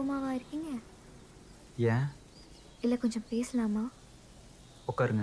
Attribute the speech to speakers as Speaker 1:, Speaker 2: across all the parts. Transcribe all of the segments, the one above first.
Speaker 1: கோவமாவா இருக்கீங்க
Speaker 2: ஏன்
Speaker 1: இல்லை கொஞ்சம் பேசலாமா
Speaker 2: உட்காருங்க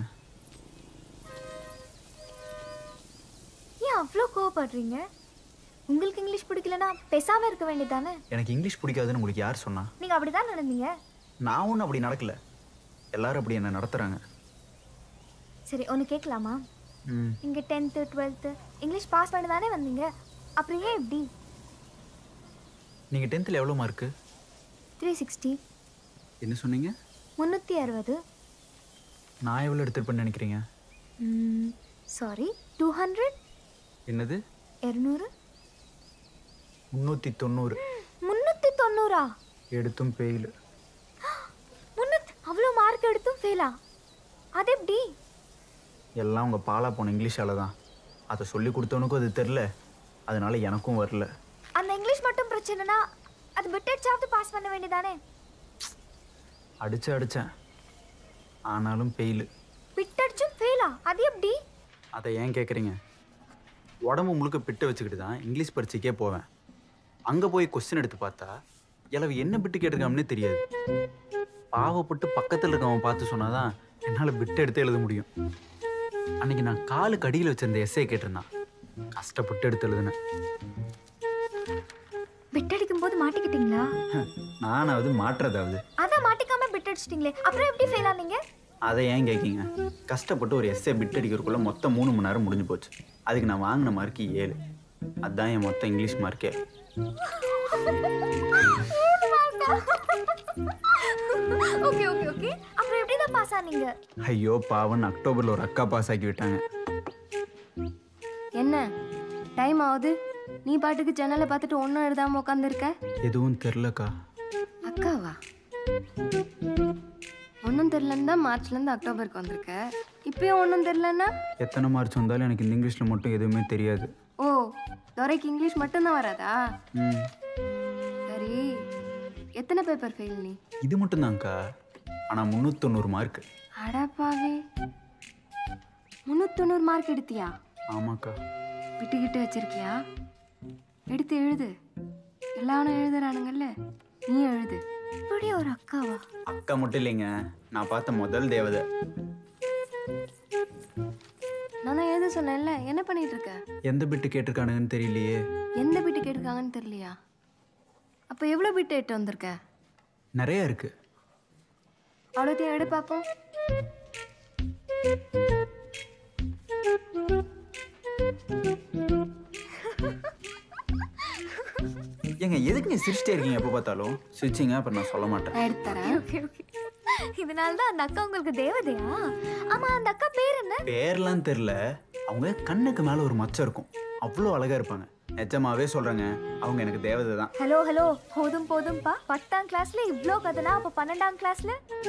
Speaker 1: ஏன் அவ்வளோ கோவப்படுறீங்க உங்களுக்கு இங்கிலீஷ் பிடிக்கலனா பேசாம இருக்க வேண்டியதானே
Speaker 2: எனக்கு இங்கிலீஷ் பிடிக்காதுன்னு உங்களுக்கு யார் சொன்னா
Speaker 1: நீங்க அப்படிதான் நடந்தீங்க
Speaker 2: நான் ஒன்றும் அப்படி நடக்கல எல்லாரும் அப்படி என்ன நடத்துகிறாங்க
Speaker 1: சரி ஒன்று கேட்கலாமா
Speaker 2: ம்
Speaker 1: இங்கே டென்த்து டுவெல்த்து இங்கிலீஷ் பாஸ் பண்ணி தானே வந்தீங்க அப்புறம் ஏன் இப்படி
Speaker 2: நீங்கள் டென்த்தில் எவ்வளோ மார்க்கு
Speaker 1: த்ரீ சிக்ஸ்டி
Speaker 2: என்ன சொன்னீங்க
Speaker 1: முந்நூற்றி அறுபது
Speaker 2: நான் எவ்வளோ எடுத்திருப்பேன்னு நினைக்கிறீங்க
Speaker 1: சாரி டூ ஹண்ட்ரட்
Speaker 2: என்னது
Speaker 1: இரநூறு
Speaker 2: முந்நூற்றி தொண்ணூறு
Speaker 1: முந்நூற்றி தொண்ணூறா
Speaker 2: எடுத்தும் பெயில்
Speaker 1: முந்நூற்றி அவ்வளோ மார்க் எடுத்தும் ஃபெயிலா அது எப்படி
Speaker 2: எல்லாம் உங்கள் பாலா போன இங்கிலீஷால தான் அதை சொல்லி கொடுத்தவனுக்கும் அது தெரில அதனால எனக்கும் வரல
Speaker 1: அந்த இங்கிலீஷ் மட்டும் பிரச்சனைனா அது பிட்டடிச்சாவது பாஸ் பண்ண வேண்டியதானே
Speaker 2: அடிச்சு அடித்தேன் ஆனாலும் பெயில்
Speaker 1: பிட்டடிச்சும் ஃபெயிலா அது எப்படி
Speaker 2: அதை ஏன் கேட்குறீங்க உடம்பு முழுக்க பிட்டு வச்சுக்கிட்டு தான் இங்கிலீஷ் பரீட்சைக்கே போவேன் அங்கே போய் கொஸ்டின் எடுத்து பார்த்தா இளவு என்ன பிட்டு கேட்டிருக்காம்னே தெரியாது பாவப்பட்டு பக்கத்தில் இருக்கவன் பார்த்து சொன்னாதான் என்னால் பிட்டு எடுத்து எழுத முடியும் அன்னைக்கு நான் காலுக்கு அடியில் வச்சிருந்த எஸ்ஏ கேட்டிருந்தான் கஷ்டப்பட்டு எடுத்து எழுதினேன்
Speaker 1: பிட்டடிக்கும் போது மாட்டிக்கிட்டீங்களா
Speaker 2: நானாவது மாற்றுறதாவது
Speaker 1: அதான் மாட்டிக்காம பிட்டடிச்சிட்டீங்களே அப்புறம் எப்படி ஃபெயில் ஆனீங்க
Speaker 2: அதை ஏன் கேட்கீங்க கஷ்டப்பட்டு ஒரு எஸ்ஏ பிட் அடிக்கிறதுக்குள்ள மொத்தம் மூணு மணி நேரம் முடிஞ்சு போச்சு அதுக்கு நான் வாங்கின மார்க்கு ஏழு அதான் என் மொத்த இங்கிலீஷ் மார்க்கே
Speaker 1: ஓகே ஓகே ஓகே அப்புறம் எப்படி தான் பாஸ் ஆனீங்க
Speaker 2: ஐயோ பாவன் அக்டோபரில் ஒரு அக்கா பாஸ் ஆக்கி விட்டாங்க
Speaker 3: என்ன டைம் ஆகுது நீ பாட்டுக்கு ஜன்னலை பார்த்துட்டு ஒன்றும் எழுதாம உட்காந்துருக்க
Speaker 2: எதுவும் தெரிலக்கா
Speaker 3: அக்காவா ஒன்றும் தெரிலன்னு தான் மார்ச்லேருந்து அக்டோபருக்கு வந்திருக்க இப்பயும் ஒன்றும் தெரிலன்னா
Speaker 2: எத்தனை மார்ச் வந்தாலும் எனக்கு இந்த இங்கிலீஷில் மட்டும் எதுவுமே தெரியாது
Speaker 3: ஓ துரைக்கு இங்கிலீஷ் மட்டும்தான் வராதா
Speaker 2: ம்
Speaker 3: சரி எத்தனை பேப்பர் ஃபெயில் நீ
Speaker 2: இது மட்டும்தான்க்கா ஆனால் முந்நூற்றொண்ணூறு மார்க்கு
Speaker 3: அடப்பாவே முந்நூற்றொண்ணூறு மார்க் எடுத்தியா
Speaker 2: ஆமாக்கா
Speaker 3: விட்டுக்கிட்டு வச்சிருக்கியா எடுத்து எழுது எல்லாரும் எழுதுறானுங்கல்ல நீ எழுது
Speaker 1: இப்படி ஒரு அக்காவா
Speaker 2: அக்கா மட்டும் இல்லைங்க நான் பார்த்த முதல் தேவதை
Speaker 3: நான் தான் எழுத சொன்னேன்ல என்ன பண்ணிட்டு இருக்க
Speaker 2: எந்த பிட்டு கேட்டிருக்கானுங்கன்னு தெரியலையே
Speaker 3: எந்த பிட்டு கேட்டிருக்காங்கன்னு தெரியலையா அப்போ எவ்வளோ பிட்டு எட்டு வந்திருக்க
Speaker 2: நிறைய இருக்கு
Speaker 3: அவ்வளோத்தையும் எடு பார்ப்போம்
Speaker 2: ஏங்க எதுக்குங்க சிரிச்சிட்டே இருக்கீங்க எப்போ பார்த்தாலும் சிரிச்சிங்க அப்புறம் நான் சொல்ல மாட்டேன்
Speaker 3: நான் எடுத்து தரேன்
Speaker 1: ஓகே ஓகே இதனால தான் அந்த அக்கா உங்களுக்கு தேவதையா ஆமா அந்த அக்கா பேர் என்ன
Speaker 2: பேர்லாம் தெரில அவங்க கண்ணுக்கு மேலே ஒரு மச்சம் இருக்கும் அவ்வளோ அழகாக இருப்பாங்க நிஜமாவே சொல்கிறேங்க அவங்க எனக்கு தேவதை தான்
Speaker 1: ஹலோ ஹலோ போதும் போதும்பா பத்தாம் கிளாஸ்ல இவ்ளோ கதைனா அப்ப பன்னெண்டாம் கிளாஸ்ல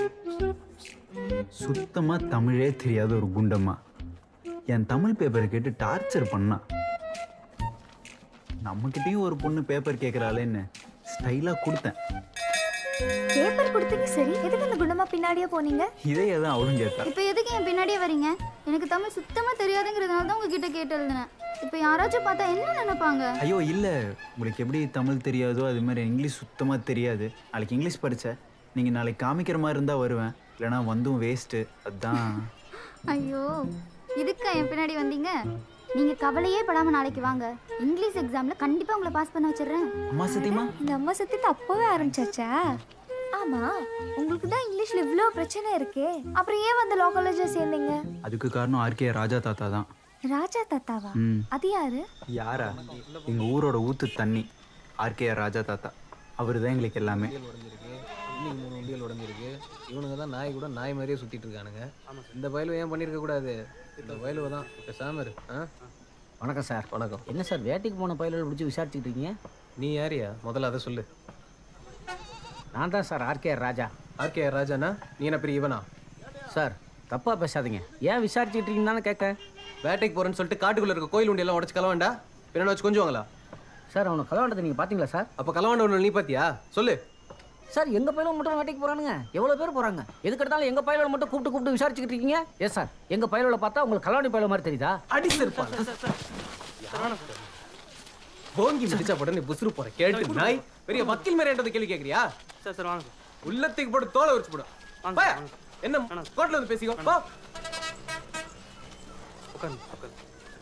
Speaker 2: சுத்தமாக தமிழே தெரியாத ஒரு குண்டம்மா என் தமிழ் பேப்பரை கேட்டு டார்ச்சர் பண்ணா நம்மக்கிட்டேயும் ஒரு பொண்ணு பேப்பர் கேட்குறாளேன்னு ஸ்டைலாக கொடுத்தேன்
Speaker 1: பேப்பர் கொடுத்தீங்க சரி எதுக்கு அந்த குண்டமா பின்னாடியே போனீங்க
Speaker 2: இதே தான் அவளும் கேட்டா
Speaker 4: இப்போ எதுக்கு என் பின்னாடியே வரீங்க எனக்கு தமிழ் சுத்தமா தெரியாதுங்கிறதுனால தான் உங்ககிட்ட கேட்டு எழுதினேன் இப்போ யாராச்சும் பார்த்தா என்ன நினைப்பாங்க
Speaker 2: ஐயோ இல்லை உங்களுக்கு எப்படி தமிழ் தெரியாதோ அது மாதிரி இங்கிலீஷ் சுத்தமாக தெரியாது நாளைக்கு இங்கிலீஷ் படித்தேன் நீங்கள் நாளைக்கு காமிக்கிற மாதிரி இருந்தால் வருவேன் இல்லைனா வந்தும் வேஸ்ட்டு அதுதான்
Speaker 4: ஐயோ இதுக்கா என் பின்னாடி வந்தீங்க நீங்க கவலையே படாம நாளைக்கு வாங்க இங்கிலீஷ் எக்ஸாம்ல கண்டிப்பா உங்களை பாஸ் பண்ண வச்சிடுறேன்
Speaker 2: அம்மா சத்தியமா
Speaker 1: இந்த அம்மா சத்தியத்தை அப்பவே ஆரம்பிச்சாச்சா ஆமா உங்களுக்கு தான் இங்கிலீஷ்ல இவ்ளோ பிரச்சனை இருக்கே அப்புறம் ஏன் வந்து லா காலேஜ்ல சேர்ந்தீங்க
Speaker 2: அதுக்கு காரணம் ஆர்கே ராஜா தாத்தா தான்
Speaker 1: ராஜா தாத்தாவா
Speaker 2: ம்
Speaker 1: அது யாரு
Speaker 2: யாரா எங்கள் ஊரோட ஊத்து தண்ணி ஆர்கே ராஜா தாத்தா அவர் தான் எங்களுக்கு எல்லாமே
Speaker 5: உடஞ்சிருக்கு இன்னைக்கு மூணு வண்டிகள் உடஞ்சிருக்கு இவனுங்க தான் நாய் கூட நாய் மாதிரியே சுத்திட்டு இருக்கானுங்க இந்த வயலும் ஏன் பண்ணியிருக்க கூடாது இந்த வயலுவ தான் பேசாம இரு ஆ
Speaker 6: வணக்கம் சார்
Speaker 5: வணக்கம்
Speaker 6: என்ன சார் வேட்டைக்கு போன பயில்கள் பிடிச்சி விசாரிச்சுட்டு இருக்கீங்க
Speaker 5: நீ யாரியா முதல்ல அதை சொல்லு
Speaker 6: நான் தான் சார் ஆர்கே ராஜா
Speaker 5: ஆர்கே ராஜானா நீ என்ன பெரிய இவனா
Speaker 6: சார் தப்பாக பேசாதீங்க ஏன் விசாரிச்சுட்டு இருக்கீங்கன்னு தானே கேட்க
Speaker 5: வேட்டைக்கு போறேன்னு சொல்லிட்டு காட்டுக்குள்ள இருக்க கோயில் உண்டியெல்லாம் உடச்சு கலவாண்டா பின்னாடி வச்சு கொஞ்சுவாங்களா
Speaker 6: சார் அவனை கலவாண்டதை நீங்கள் பார்த்தீங்களா சார்
Speaker 5: அப்ப கலவாண்ட ஒன்று நீ பாத்தியா சொல்லு
Speaker 6: சார் எங்கள் பயிலும் மட்டும் வேட்டைக்கு போகிறானுங்க எவ்வளோ பேர் போகிறாங்க எதுக்கு எடுத்தாலும் எங்கள் பயிலோட மட்டும் கூப்பிட்டு கூப்பிட்டு விசாரிச்சுக்கிட்டு இருக்கீங்க எஸ் சார் எங்கள் பயிலோட பார்த்தா உங்களுக்கு கலவாணி பயில மாதிரி தெரியுதா
Speaker 5: அடிச்சிருப்பான் போங்கி முடிச்சா போட நீ புசுறு போற கேட்டு நாய் பெரிய வக்கீல் மாதிரி என்கிட்ட கேள்வி கேக்குறியா
Speaker 7: சார் சார் வாங்க
Speaker 5: உள்ளத்துக்கு போட்டு தோலை உரிச்சு போடும்
Speaker 7: வாங்க,
Speaker 5: போயா.
Speaker 7: வாங்க.
Speaker 5: என்ன கோர்ட்ல வந்து பேசிக்கோ போ
Speaker 7: உட்காருங்க உட்காருங்க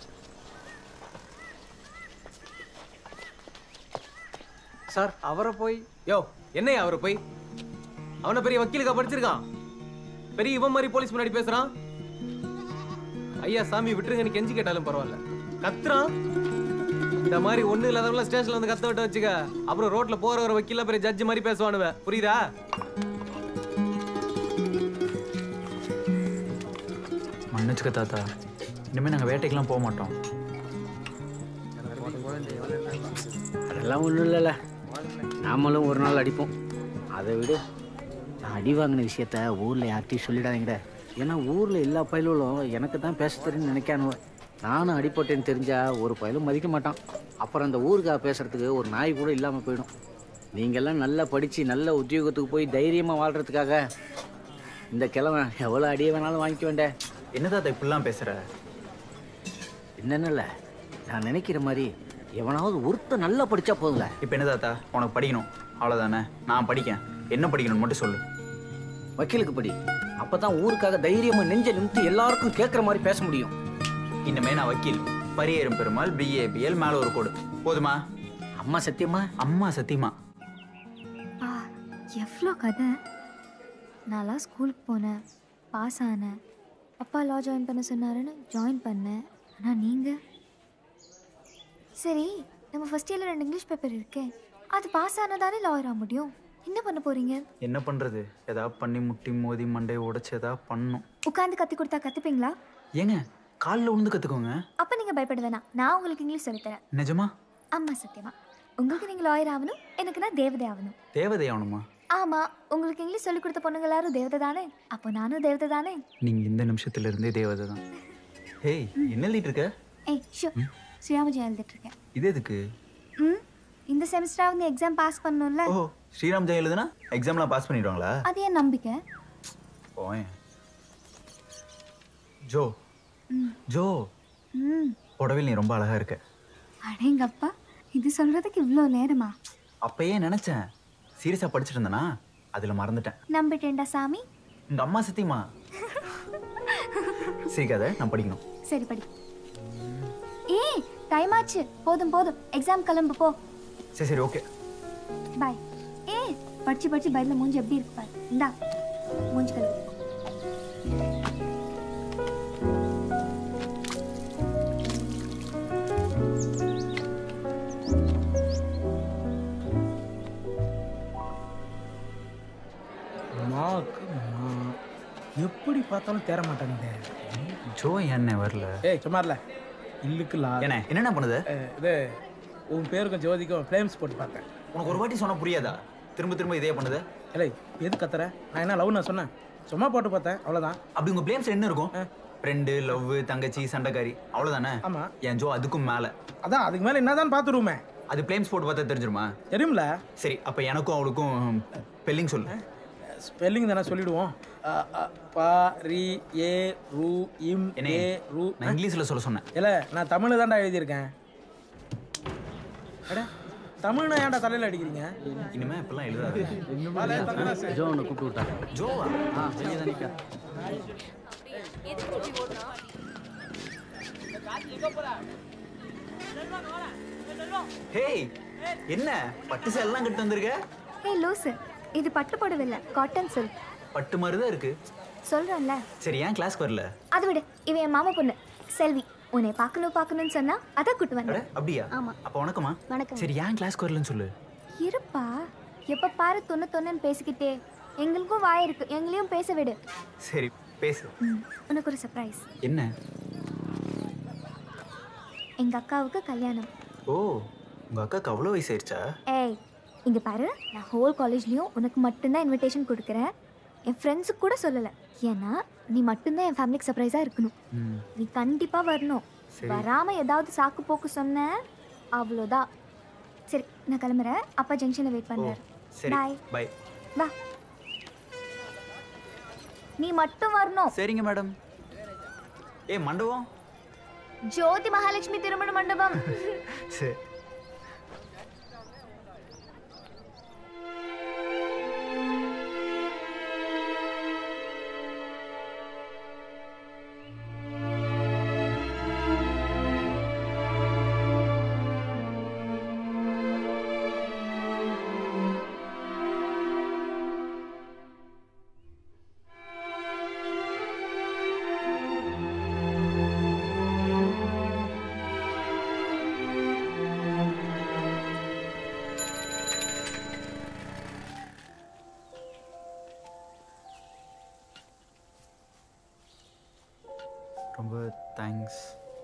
Speaker 5: சார் அவரை போய் யோ என்னையா அவரை போய் அவனை பெரிய வக்கீலுக்கா படிச்சிருக்கான் பெரிய இவன் மாதிரி போலீஸ் முன்னாடி பேசுறான் ஐயா சாமி விட்டுருங்கன்னு கெஞ்சி கேட்டாலும் பரவாயில்ல கத்துறான் இந்த மாதிரி ஒண்ணு இல்லாதவங்கள ஸ்டேஷன்ல வந்து கத்த விட்டு வச்சுக்க அப்புறம் ரோட்ல போற ஒரு வக்கீல பெரிய ஜட்ஜ் மாதிரி பேசுவானுவ புரியுதா
Speaker 2: மன்னிச்சுக்க தாத்தா இனிமேல் நாங்கள் வேட்டைக்கெல்லாம் போக மாட்டோம்
Speaker 6: அதெல்லாம் ஒன்றும் இல்லைல்ல நாமளும் ஒரு நாள் அடிப்போம் அதை விட நான் அடி வாங்கின விஷயத்த ஊரில் யார்கிட்டையும் சொல்லிடாதீங்கடா ஏன்னா ஊரில் எல்லா பயலும் எனக்கு தான் பேச தெரியும்னு நினைக்கானுவ நானும் அடிப்பட்டேன்னு தெரிஞ்சா ஒரு பயலும் மதிக்க மாட்டான் அப்புறம் அந்த ஊருக்கா பேசுறதுக்கு ஒரு நாய் கூட இல்லாமல் போயிடும் நீங்கள்லாம் நல்லா படித்து நல்ல உத்தியோகத்துக்கு போய் தைரியமாக வாழ்கிறதுக்காக இந்த கிழமை எவ்வளோ அடியை வேணாலும் வாங்கிக்க வேண்டேன்
Speaker 2: என்ன தாத்தா இப்படிலாம் பேசுகிற
Speaker 6: என்னென்னல நான் நினைக்கிற மாதிரி எவனாவது ஒருத்தன் நல்லா படித்தா போதும்ல
Speaker 2: இப்போ என்ன தாத்தா உனக்கு படிக்கணும் அவ்வளோதானே நான் படிக்கேன் என்ன படிக்கணும்னு மட்டும் சொல்லு
Speaker 6: வக்கீலுக்கு படி அப்பதான் ஊருக்காக தைரியமா நெஞ்ச நிமித்து எல்லாருக்கும் கேட்குற மாதிரி பேச முடியும்
Speaker 2: இனிமே நான் வக்கீல் பரியேறும் பெருமாள் பிஏபிஎல் மேலே ஒரு கோடு போதுமா
Speaker 6: அம்மா சத்தியமா
Speaker 2: அம்மா சத்தியமா
Speaker 1: ஆ எவ்வளோ கதை நான்லாம் ஸ்கூலுக்கு போனேன் பாஸ் ஆனேன் அப்பா லா ஜாயின் பண்ண சொன்னாருன்னு ஜாயின் பண்ணேன் ஆனால் நீங்கள் சரி நம்ம ஃபர்ஸ்ட் இயரில் ரெண்டு இங்கிலீஷ் பேப்பர் இருக்கே அது பாஸ் ஆனதானே லாயர் ஆக முடியும் என்ன பண்ண போறீங்க
Speaker 2: என்ன பண்ணுறது ஏதாவது பண்ணி முட்டி மோதி மண்டையை உடைச்சு ஏதாவது பண்ணும்
Speaker 1: உட்காந்து கற்றுக் கொடுத்தா கற்றுப்பீங்களா
Speaker 2: ஏங்க காலில் விழுந்து கற்றுக்கோங்க
Speaker 1: அப்போ நீங்கள் பயப்பட வேணாம் நான் உங்களுக்கு இங்கிலீஷ் சொல்லித்தரேன்
Speaker 2: நிஜமா
Speaker 1: அம்மா சத்தியமா உங்களுக்கு நீங்கள் லாயர் ஆகணும் எனக்கு நான் தேவதை ஆகணும்
Speaker 2: தேவதை ஆகணுமா
Speaker 1: ஆமாம் உங்களுக்கு இங்கிலீஷ் சொல்லிக் கொடுத்த பொண்ணுங்க எல்லாரும் தேவதை தானே அப்போ நானும் தேவதை தானே
Speaker 2: நீங்கள் இந்த நிமிஷத்துல இருந்தே தேவதை தான் ஹேய் என்ன எழுதிட்டு இருக்க
Speaker 1: ஏய் ஷோ ஸ்ரீராமஜெயம் எழுதிட்டு இருக்கேன்
Speaker 2: இது எதுக்கு
Speaker 1: ம் இந்த செமஸ்டராக நீ எக்ஸாம் பாஸ் பண்ணணும்ல
Speaker 2: ஓ ஸ்ரீராம் ஜெயம் எழுதுனா எக்ஸாம்லாம் பாஸ் பண்ணிடுவாங்களா
Speaker 1: அது என் நம்பிக்கை
Speaker 2: ஓய் ஜோ ஜோ
Speaker 1: ம்
Speaker 2: புடவையில் நீ ரொம்ப அழகா இருக்க
Speaker 1: அடேங்கப்பா இது சொல்கிறதுக்கு இவ்வளோ நேரமா
Speaker 2: அப்பயே நினைச்சேன் சீரியஸா படிச்சிட்டு இருந்தேனா அதுல மறந்துட்டேன்
Speaker 1: நம்பிட்டேன்டா சாமி
Speaker 2: உங்க அம்மா சத்தியமா சிரிக்காத நான் படிக்கணும்
Speaker 1: சரி படி ஏய் டைம் ஆச்சு போதும் போதும் எக்ஸாம் கிளம்பு போ
Speaker 2: சரி சரி ஓகே
Speaker 1: பாய் ஏய் படிச்சு படிச்சு பைபிள் மூஞ்சி எப்படி இருக்கு பாரு இந்தா மூஞ்சி கழுவு
Speaker 8: மாக்கு மா எப்படி பார்த்தாலும் தேர மாட்டேங்குது
Speaker 2: ஜோ என்ன வரல
Speaker 8: ஏய் சும்மார்ல இல்லுக்கு லா
Speaker 2: என்ன என்னென்ன பண்ணுது
Speaker 8: அஹ், இது உன் பேருக்கும் ஜோதிக்கும் ஃப்ளேம்ஸ் போட்டு பார்த்தேன்
Speaker 2: உனக்கு ஒரு வாட்டி சொன்னா புரியாதா திரும்ப திரும்ப இதே பண்ணுது
Speaker 8: இல்லை எது கத்துற நான் என்ன லவ் நான் சொன்னேன் சும்மா போட்டு பார்த்தேன் அவ்வளோதான்
Speaker 2: அப்படி உங்க பிளேம்ஸ் என்ன இருக்கும் ஃப்ரெண்டு லவ் தங்கச்சி சண்டைக்காரி அவ்வளவுதானே
Speaker 8: ஆமா.
Speaker 2: என் ஜோ அதுக்கும் மேல
Speaker 8: அதான் அதுக்கு மேலே என்னதான் பார்த்துருவோமே
Speaker 2: அது பிளேம்ஸ் போட்டு பார்த்தா தெரிஞ்சிருமா
Speaker 8: தெரியும்ல
Speaker 2: சரி அப்ப எனக்கும் அவளுக்கும் ஸ்பெல்லிங் சொல்லு
Speaker 8: ஸ்பெல்லிங் தானே சொல்லிடுவோம் அ, அ, பா ரி ஏ ரு இம்
Speaker 2: என்ன
Speaker 8: ஏ ரு
Speaker 2: நான் இங்கிலீஷ்ல சொல்ல சொன்னேன்
Speaker 8: இல்ல நான் தமிழ் தான்டா எழுதியிருக்கேன் அட தமிழ்னா ஏன்டா தலையில அடிக்கிறீங்க
Speaker 2: இனிமே இப்பெல்லாம் எழுதாது
Speaker 6: ஜோ ஒன்று கூப்பிட்டு விட்டாங்க
Speaker 2: ஜோவா
Speaker 6: ஆ வெளியே தான் நிற்க
Speaker 2: ஹேய் என்ன பட்டு சேலாம் கட்டு வந்திருக்க
Speaker 1: ஏய் லூசு இது பட்டு புடவை இல்லை காட்டன் சில்க்
Speaker 2: பட்டு மாதிரி தான் இருக்கு
Speaker 1: சொல்கிறேன்ல
Speaker 2: சரி ஏன் கிளாஸ்க்கு வரல
Speaker 1: அதை விடு இவன் என் மாமா பொண்ணு செல்வி உன்னை பார்க்கணும் பார்க்கணும்னு சொன்னா அதான் கூட்டு
Speaker 2: அட
Speaker 1: வந்தேன்
Speaker 2: அப்படியா
Speaker 1: ஆமா.
Speaker 2: அப்ப வணக்கமா
Speaker 1: வணக்கம்.
Speaker 2: சரி ஏன் கிளாஸ்க்கு வரலன்னு சொல்லு
Speaker 1: இருப்பா எப்ப பாரு தொண்ணு தொண்ணுன்னு பேசிக்கிட்டே எங்களுக்கும் வாய் இருக்கு எங்களையும் பேச விடு
Speaker 2: சரி பேசு
Speaker 1: ம், உனக்கு ஒரு சர்ப்ரைஸ்
Speaker 2: என்ன
Speaker 1: எங்க அக்காவுக்கு கல்யாணம்
Speaker 2: ஓ உங்க அக்காக்கு அவ்வளோ வயசு ஆயிடுச்சா
Speaker 1: ஏய் இங்க பாரு நான் ஹோல் காலேஜ்லயும் உனக்கு மட்டும்தான் இன்விடேஷன் கொடுக்குறேன் என் ஃப்ரெண்ட்ஸுக்கு கூட சொல்லலை ஏன்னா நீ மட்டும்தான் என் ஃபேமிலிக்கு சர்ப்ரைஸாக இருக்கணும்
Speaker 2: ம்
Speaker 1: நீ கண்டிப்பா வரணும்
Speaker 2: சரி.
Speaker 1: வராம ஏதாவது சாக்கு போக்கு சொன்ன அவ்வளோதான் சரி நான் கிளம்புறேன் அப்பா ஜங்ஷன்ல வெயிட்
Speaker 2: ஓ
Speaker 1: பண்றாரு
Speaker 2: சரி
Speaker 1: பாய்
Speaker 2: பை
Speaker 1: வா நீ மட்டும் வரணும்
Speaker 2: சரிங்க மேடம் ஏ மண்டபம்
Speaker 1: ஜோதி மகாலட்சுமி திருமண மண்டபம்
Speaker 2: சரி ரொம்ப தேங்க்ஸ்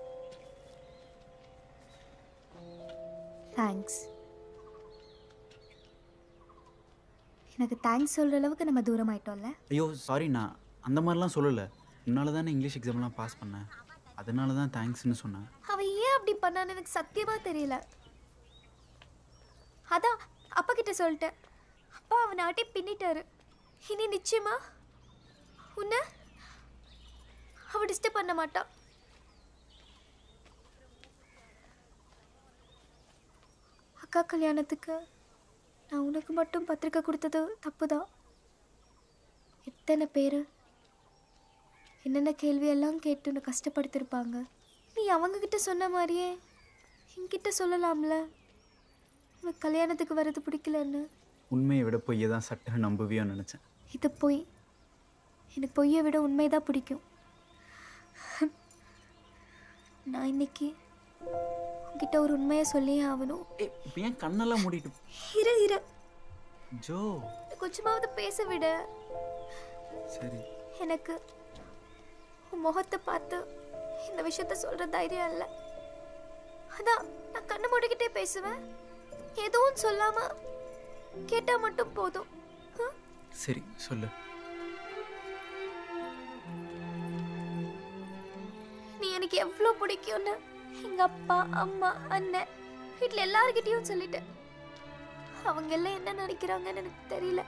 Speaker 1: தேங்க்ஸ் எனக்கு தேங்க்ஸ் சொல்கிற அளவுக்கு நம்ம தூரம் ஆயிட்டோம்ல
Speaker 2: ஐயோ சாரி நான் அந்த மாதிரிலாம் சொல்லலை உன்னால தானே இங்கிலீஷ் எக்ஸாம்லாம் பாஸ் பண்ணேன் அதனால தான் தேங்க்ஸ்னு சொன்னேன்
Speaker 1: அவன் ஏன் அப்படி பண்ணான்னு எனக்கு சத்தியமா தெரியல அதான் அப்பா கிட்ட சொல்லிட்டேன் அப்பா அவனை ஆட்டி பின்னிட்டாரு இனி நிச்சயமா உன்னை அவ டிஸ்டர்ப் பண்ண மாட்டான் அக்கா கல்யாணத்துக்கு நான் உனக்கு மட்டும் பத்திரிக்கை கொடுத்தது தப்பு தான் எத்தனை பேர் என்னென்ன கேள்வியெல்லாம் கேட்டு உன்னை கஷ்டப்படுத்திருப்பாங்க நீ அவங்க கிட்ட சொன்ன மாதிரியே என்கிட்ட சொல்லலாம்ல உனக்கு கல்யாணத்துக்கு வர்றது பிடிக்கலன்னு
Speaker 2: உண்மையை விட பொய்யை தான் சட்டை நம்புவியோன்னு நினச்சேன்
Speaker 1: இது பொய் எனக்கு பொய்யை விட உண்மைதான் பிடிக்கும் நான் இன்னைக்கு உன்கிட்ட ஒரு உண்மையை சொல்லியே ஆகணும்
Speaker 2: ஏ இப்போ ஏன் கண்ணெல்லாம் மூடிட்டு
Speaker 1: இரு இரு
Speaker 2: ஜோ
Speaker 1: கொஞ்சமாவது பேச விட
Speaker 2: சரி
Speaker 1: எனக்கு உன் முகத்தை பார்த்து இந்த விஷயத்த சொல்ற தைரியம் இல்லை அதான் நான் கண்ணு மூடிக்கிட்டே பேசுவேன் எதுவும் சொல்லாம கேட்டா மட்டும் போதும் ஆ?
Speaker 2: சரி சொல்லு
Speaker 1: நீ எனக்கு எவ்வளோ பிடிக்கும்னு எங்க அப்பா அம்மா அண்ணன் வீட்டில் எல்லார்கிட்டயும் சொல்லிட்டேன் அவங்க எல்லாம் என்ன நினைக்கிறாங்கன்னு எனக்கு தெரியல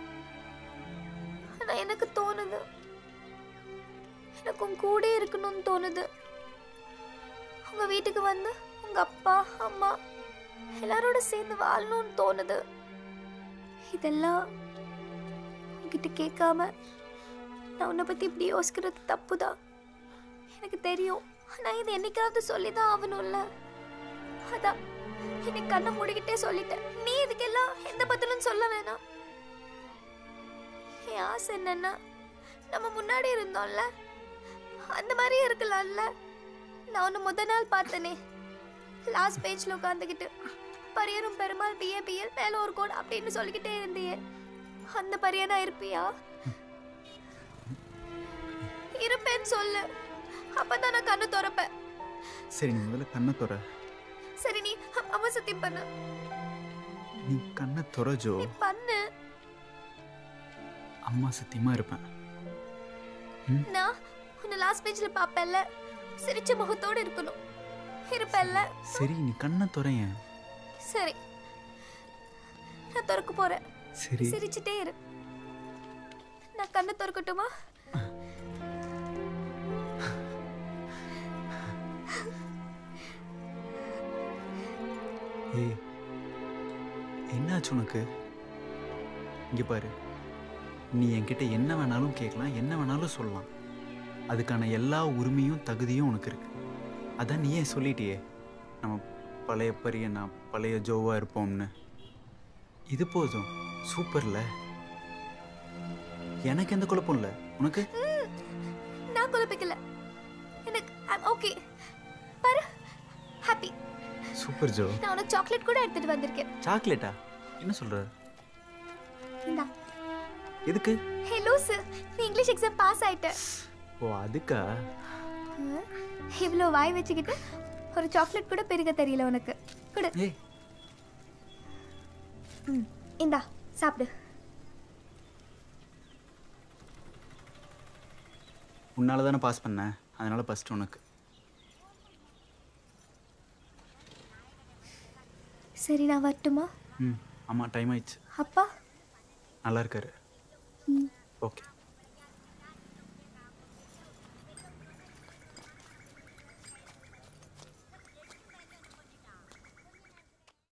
Speaker 1: ஆனா எனக்கு தோணுது எனக்கு உன் கூட இருக்கணும்னு தோணுது உங்க வீட்டுக்கு வந்து உங்க அப்பா அம்மா எல்லாரோட சேர்ந்து வாழணும்னு தோணுது இதெல்லாம் உன்கிட்ட கேட்காம நான் உன்னை பத்தி இப்படி யோசிக்கிறது தப்புதான் எனக்கு தெரியும் ஆனா இது என்னைக்காவது சொல்லிதான் ஆகணும்ல அதான் இன்னைக்கு கண்ணை மூடிக்கிட்டே சொல்லிட்டேன் நீ இதுக்கெல்லாம் எந்த பதிலும் சொல்ல வேணாம் என் ஆசை என்னன்னா நம்ம முன்னாடி இருந்தோம்ல அந்த மாதிரியே இருக்கலாம்ல நான் ஒன்று முத நாள் பார்த்தனே லாஸ்ட் பேஜ்ல உட்காந்துக்கிட்டு பரியரும் பெருமாள் பிஏ பிஎல் மேல ஒரு கோட் அப்படின்னு சொல்லிக்கிட்டே இருந்தியே அந்த பரியனா இருப்பியா இருப்பேன்னு சொல்லு அப்பதான் நான் கண்ணு திறப்பேன்
Speaker 2: சரி நீ முதல்ல கண்ணை துற
Speaker 1: சரி நீ அ- அம்மா சத்தியம் பண்ணு
Speaker 2: நீ கண்ணை துற ஜோ
Speaker 1: நீ பண்ணு
Speaker 2: அம்மா சத்தியமாக இருப்பேன்
Speaker 1: நான் உன்னை லாஸ்ட் பேஜ்ல பாப்பேன்ல சிரிச்ச முகத்தோட இருக்கணும் இருப்பேன்ல
Speaker 2: சரி நீ கண்ணை துறையன்
Speaker 1: சரி நான் திறக்க போறேன்
Speaker 2: சரி
Speaker 1: சிரிச்சுட்டே இரு நான் கண்ணை திறக்கட்டுமா
Speaker 2: ஏய் என்னாச்சு உனக்கு இங்கே பாரு நீ என்கிட்ட என்ன வேணாலும் கேட்கலாம் என்ன வேணாலும் சொல்லலாம் அதுக்கான எல்லா உரிமையும் தகுதியும் உனக்கு இருக்கு அதான் நீயே சொல்லிட்டியே நம்ம பழைய பரிய நான் பழைய ஜோவா இருப்போம்னு இது போதும் சூப்பர்ல எனக்கு எந்த குழப்பம் இல்லை உனக்கு
Speaker 1: நான் குழப்பிக்கல எனக்கு ஓகே பாரு ஹாப்பி
Speaker 2: சூப்பர் ஜோ
Speaker 1: நான் உனக்கு சாக்லேட் கூட எடுத்துட்டு வந்திருக்கேன்
Speaker 2: சாக்லேட்டா என்ன சொல்ற
Speaker 1: இந்தா
Speaker 2: எதுக்கு
Speaker 1: ஹே லூசு நீ இங்கிலீஷ் எக்ஸாம் பாஸ் ஆயிட்ட
Speaker 2: ஓ அதுக்கா
Speaker 1: இவ்வளோ வாய் வச்சுக்கிட்டு ஒரு சாக்லேட் கூட பெருக தெரியல உனக்கு கொடு
Speaker 2: ஏய்
Speaker 1: ம் இந்தா சாப்பிடு
Speaker 2: உன்னால தானே பாஸ் பண்ணேன் அதனால ஃபஸ்ட்டு உனக்கு
Speaker 1: சரி நான் வரட்டுமா
Speaker 2: ம் ஆமாம் டைம் ஆயிடுச்சு
Speaker 1: அப்பா
Speaker 2: நல்லா இருக்காரு ஓகே